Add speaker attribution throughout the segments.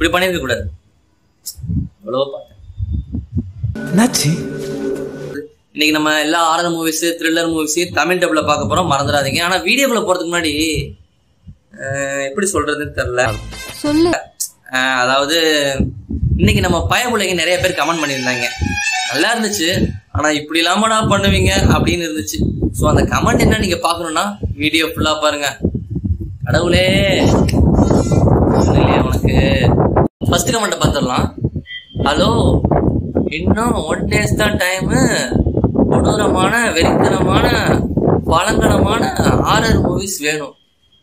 Speaker 1: இப்படி பண்ணிருக்க கூடாது எவ்வளவோ பார்த்தேன்
Speaker 2: என்னாச்சு
Speaker 1: இன்னைக்கு நம்ம எல்லா horror movies thriller movies Tamil டப்ல பார்க்க போறோம் மறந்துடாதீங்க ஆனா வீடியோக்குள்ள போறதுக்கு முன்னாடி அஹ், எப்படி சொல்றதுன்னு தெரியல
Speaker 3: சொல்லு
Speaker 1: அஹ், அதாவது இன்னைக்கு நம்ம பயபுள்ளைங்க நிறைய பேர் கமெண்ட் பண்ணியிருந்தாங்க நல்லா இருந்துச்சு ஆனா இப்படி இல்லாமடா பண்ணுவீங்க அப்படின்னு இருந்துச்சு ஸோ அந்த கமெண்ட் என்ன நீங்க பார்க்கணும்னா வீடியோ ஃபுல்லா பாருங்க கடவுளே ஒண்ணும் இல்லையா உனக்கு ஃபர்ஸ்ட் கமெண்ட்டை பார்த்துடலாம் ஹலோ இன்னும் ஒன் டேஸ் தான் டைமு கொடூரமான வெறித்தனமான பழங்கனமான ஆரர் மூவிஸ் வேணும்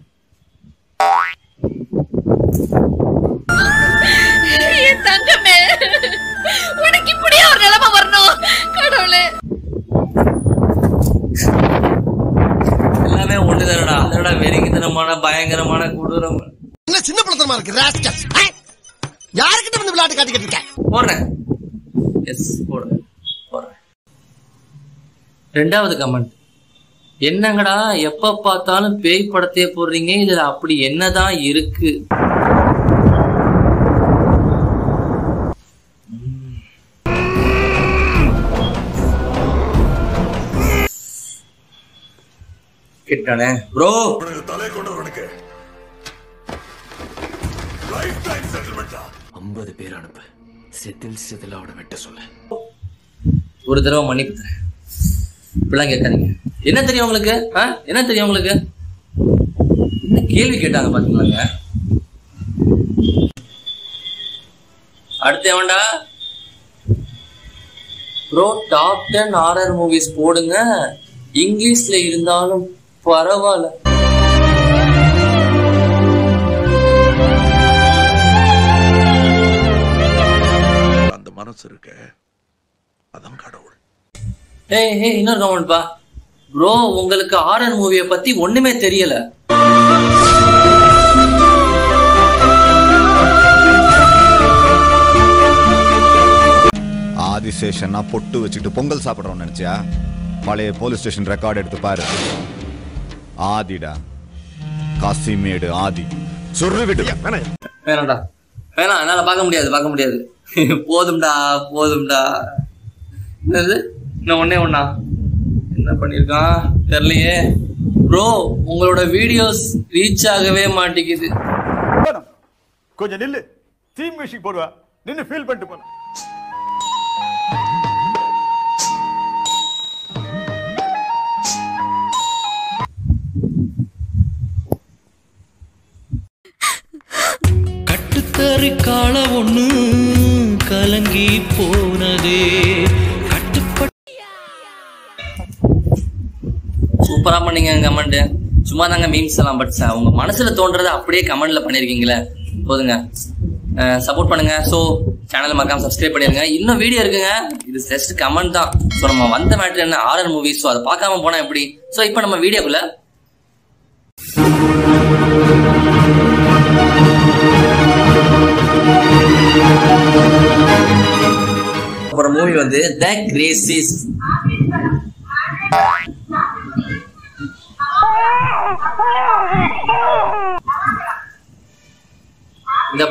Speaker 3: என் தங்கமே உனக்கு இப்படியே ஒரு நிலைமை வரணும் கடவுளே
Speaker 1: எல்லாமே ஒண்ணு தானடா அதோட வெறித்தனமான பயங்கரமான கொடூரம்
Speaker 4: என்ன சின்ன பழத்தனமா இருக்கு ராஸ்கல் யாருக்கிட்ட வந்து விளையாட்டு காட்டிக்கிட்டு இருக்க
Speaker 1: போடுறேன் எஸ் போடுறேன் போடுறேன் ரெண்டாவது கமெண்ட் என்னங்கடா எப்ப பார்த்தாலும் பேய் படத்தையே போடுறீங்க இதுல அப்படி என்னதான் இருக்கு கேட்டானே ப்ரோ
Speaker 2: ஐம்பது பேர் அனுப்பு செதில் செதிலாவோட வெட்ட சொல்லு
Speaker 1: ஒரு தடவை மன்னிப்பு தரேன் இப்படிலாம் கேட்காதீங்க என்ன தெரியும் உங்களுக்கு ஆ? என்ன தெரியும் உங்களுக்கு என்ன கேள்வி கேட்டாங்க பாத்தீங்களாங்க அடுத்து எவன்டா bro top ten horror movies போடுங்க இங்கிலீஷ்ல இருந்தாலும் பரவாயில்ல
Speaker 5: அந்த மனசு இருக்க அதான் கடவுள்
Speaker 1: ஏய் ஏய் இன்னொரு கமெண்ட் பா ப்ரோ உங்களுக்கு ஆர்ஆர் மூவியை பத்தி ஒண்ணுமே தெரியல
Speaker 6: ஆதிசேஷன்னா பொட்டு வச்சுட்டு பொங்கல் சாப்பிடுறோம்னு நினைச்சியா பழைய போலீஸ் ஸ்டேஷன் ரெக்கார்ட் எடுத்து பாரு ஆதிடா காசிமேடு ஆதி சொரு விடு
Speaker 1: வேணாம்டா வேணாம் என்னால பார்க்க முடியாது பார்க்க முடியாது போதும்டா போதும்டா என்னது இன்னும் ஒண்ணே ஒண்ணா என்ன பண்ணிருக்கான் தெரியலையே ப்ரோ உங்களோட வீடியோஸ் ரீச் ஆகவே மாட்டேங்குது
Speaker 7: கொஞ்சம் நில்லு தீம் மியூசிக் போடுவா நின்னு ஃபீல் பண்ணிட்டு போன
Speaker 8: கட்டுத்தறி கால ஒண்ணு கலங்கி போனதே கட்டுப்பட்டு
Speaker 1: சூப்பரா பண்ணீங்க கமெண்ட் சும்மா தாங்க மீம்ஸ் எல்லாம் பட் உங்க மனசுல தோன்றதை அப்படியே கமெண்ட்ல பண்ணிருக்கீங்களே போதுங்க சப்போர்ட் பண்ணுங்க ஸோ சேனல் மறக்காம சப்ஸ்கிரைப் பண்ணிருங்க இன்னும் வீடியோ இருக்குங்க இது ஜஸ்ட் கமெண்ட் தான் ஸோ நம்ம வந்த மேட்ரு என்ன ஆர்ஆர் மூவிஸ் ஸோ அதை பார்க்காம போனா எப்படி ஸோ இப்போ நம்ம வீடியோக்குள்ள அப்புறம் மூவி வந்து த கிரேசிஸ் இந்த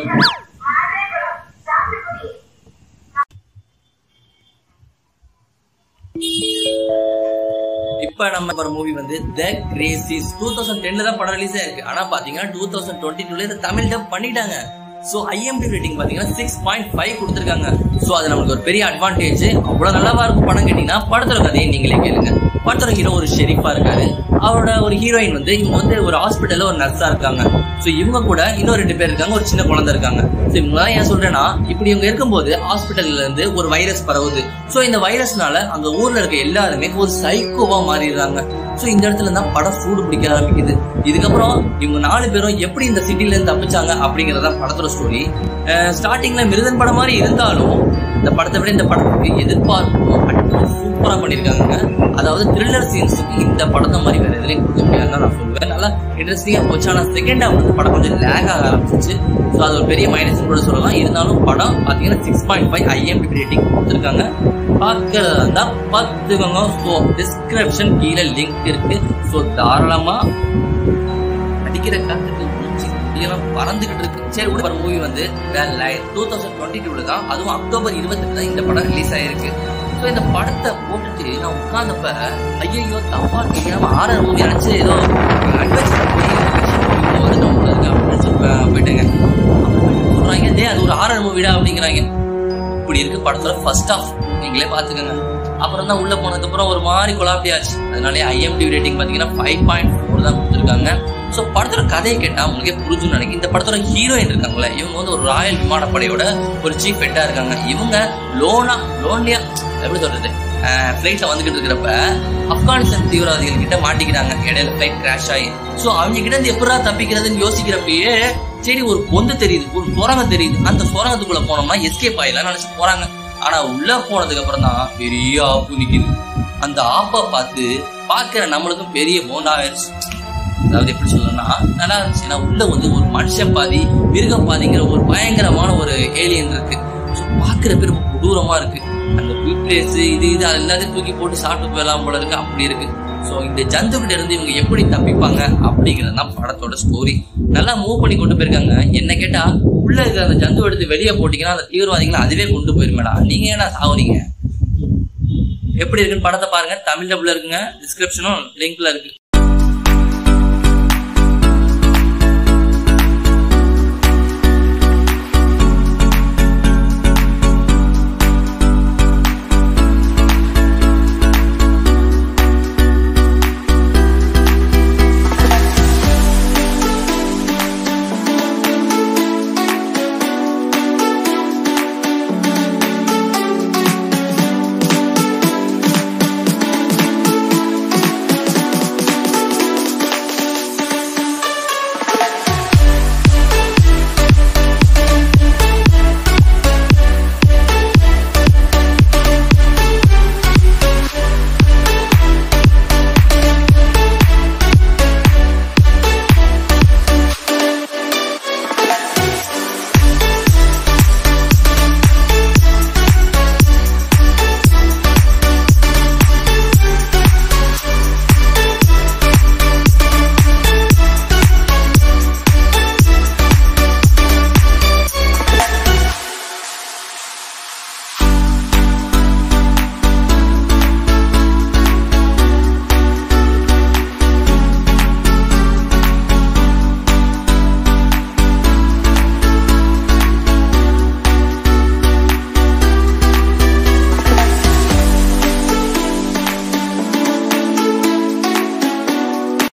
Speaker 1: இப்ப நம்ம ஒரு மூவி வந்து த கிரேசிஸ் டூ தௌசண்ட் டென்ல தான் படம் ரிலீஸ் ஆயிருக்கு ஆனா பாத்தீங்கன்னா டூ தௌசண்ட் டுவெண்ட்டி டூல இதை தமிழ் டப் பண்ணிட்டாங்க சோ ஐஎம்டி ரேட்டிங் பாத்தீங்கன்னா சிக்ஸ் பாயிண்ட் ஃபைவ் கொடுத்துருக்காங்க சோ அது நமக்கு ஒரு பெரிய அட்வான்டேஜ் அவ்வளவு நல்லாவா இருக்கும் படம் கேட்டீங்கன்னா படத்தோட கதையை நீங்களே கேளுங்க படத்தோட ஹீரோ ஒரு ஷெரீஃபா இருக்காரு அவரோட ஒரு ஹீரோயின் வந்து இவங்க வந்து ஒரு ஹாஸ்பிட்டல்ல ஒரு நர்ஸா இருக்காங்க சோ இவங்க கூட இன்னும் ரெண்டு பேர் இருக்காங்க ஒரு சின்ன குழந்தை இருக்காங்க சோ இவங்க ஏன் சொல்றேன்னா இப்படி இவங்க இருக்கும்போது ஹாஸ்பிட்டல்ல இருந்து ஒரு வைரஸ் பரவுது சோ இந்த வைரஸ்னால அங்க ஊர்ல இருக்க எல்லாருமே ஒரு சைக்கோவா மாறிடுறாங்க சோ இந்த இடத்துல தான் படம் சூடு பிடிக்க ஆரம்பிக்குது இதுக்கப்புறம் இவங்க நாலு பேரும் எப்படி இந்த சிட்டில இருந்து தப்பிச்சாங்க அப்படிங்கறத படத்தோட ஸ்டோரி ஸ்டார்டிங்ல மிருதன் படம் மாதிரி இருந்தாலும் இந்த படத்தை விட இந்த படத்துக்கு எதிர்பார்ப்பும் சூப்பரா பண்ணிருக்காங்க அதாவது த்ரில்லர் சீன்ஸுக்கு இந்த படத்தை மாதிரி வேற எதுலையும் கொடுக்க முடியாதுன்னு நான் சொல்லுவேன் நல்லா இன்ட்ரெஸ்டிங்கா போச்சு ஆனா செகண்ட் ஹாஃப் வந்து படம் கொஞ்சம் லேக் ஆக ஆரம்பிச்சிச்சு ஸோ அது ஒரு பெரிய மைனஸ் கூட சொல்லலாம் இருந்தாலும் படம் பாத்தீங்கன்னா six point five IMDb rating கொடுத்துருக்காங்க பார்க்கறதா இருந்தா பார்த்துக்கோங்க ஸோ டிஸ்கிரிப்ஷன் கீழே லிங்க் இருக்கு ஸோ தாராளமா அடிக்கிற காத்துக்கு மூச்சு முடியெல்லாம் பறந்துகிட்டு இருக்கு சரி ஒரு மூவி வந்து டூ தௌசண்ட் டுவெண்ட்டி டூல தான் அதுவும் அக்டோபர் இருபத்தி தான் இந்த படம் ரிலீஸ் ஆயிருக்கு ஸோ இந்த படத்தை போட்டுட்டு நான் உட்கார்ந்தப்ப ஐயோ தப்பா தெரியாம ஆர்ஆர் மூவி நினைச்சு ஏதோ அட்வென்ச்சர் வந்து நம்ம இருக்கு அப்படின்னு சொல்லி போயிட்டேங்க அப்புறம் சொல்றாங்க டேய் அது ஒரு ஆர்ஆர் மூவிடா அப்படிங்கிறாங்க இப்படி இருக்கு படத்துல ஃபர்ஸ்ட் ஆஃப் நீங்களே பாத்துக்கோங்க அப்புறம் தான் உள்ள போனதுக்கு அப்புறம் ஒரு மாதிரி குழாப்பியாச்சு அதனாலே ஐஎம்டி ரேட்டிங் பாத்தீங்கன்னா ஃபைவ் பாயிண்ட் ஃபோர் தான் கொடுத்துருக்காங்க ஸோ படத்தோட கதையை கேட்டா உங்களுக்கே புரிஞ்சுன்னு நினைக்கிறேன் இந்த படத்தோட ஹீரோயின் இருக்காங்களே இவங்க வந்து ஒரு ராயல் விமானப்படையோட ஒரு சீஃப் ஹெட்டா இருக்காங்க இவங்க லோனா லோன்லியா எப்படி சொல்றது ஃபிளைட்ல வந்துகிட்டு இருக்கிறப்ப ஆப்கானிஸ்தான் தீவிரவாதிகள் கிட்ட மாட்டிக்கிறாங்க இடையில ஃபிளைட் கிராஷ் ஆகி ஸோ அவங்க கிட்ட இருந்து எப்படா தப்பிக்கிறதுன்னு யோசிக்கிறப்பயே சரி ஒரு பொந்து தெரியுது ஒரு சுரங்கம் தெரியுது அந்த சுரங்கத்துக்குள்ள போனோம்னா எஸ்கேப் ஆயிடலாம் நினைச்சு போறாங்க ஆனா உள்ள போனதுக்கு அப்புறம் தான் பெரிய ஆப்பு நிக்குது அந்த ஆப்பை பார்த்து பாக்குற நம்மளுக்கும் பெரிய போண்டா ஆயிடுச்சு அதாவது எப்படி சொல்லணும்னா நல்லா இருந்துச்சு ஏன்னா உள்ள வந்து ஒரு மனுஷன் பாதி மிருகம் பாதிங்கிற ஒரு பயங்கரமான ஒரு ஏலியன் இருக்கு So, பாக்குற பேர் ரொம்ப கொடூரமா இருக்கு அந்த பிளேஸ் இது இது அது எல்லாத்தையும் தூக்கி போட்டு சாப்பிட்டு போயிடலாம் போல இருக்கு அப்படி இருக்கு ஸோ இந்த ஜந்துக்கிட்ட இருந்து இவங்க எப்படி தப்பிப்பாங்க அப்படிங்கிறது தான் படத்தோட ஸ்டோரி நல்லா மூவ் பண்ணி கொண்டு போயிருக்காங்க என்ன கேட்டா உள்ள இருக்கிற அந்த ஜந்து எடுத்து வெளியே போட்டீங்கன்னா அந்த தீவிரவாதிகளை அதுவே கொண்டு போயிருமேடா நீங்க ஏன்னா சாவுறீங்க எப்படி இருக்குன்னு படத்தை பாருங்க தமிழ் டபுள் இருக்குங்க டிஸ்கிரிப்ஷனும் லிங்க்ல இருக்கு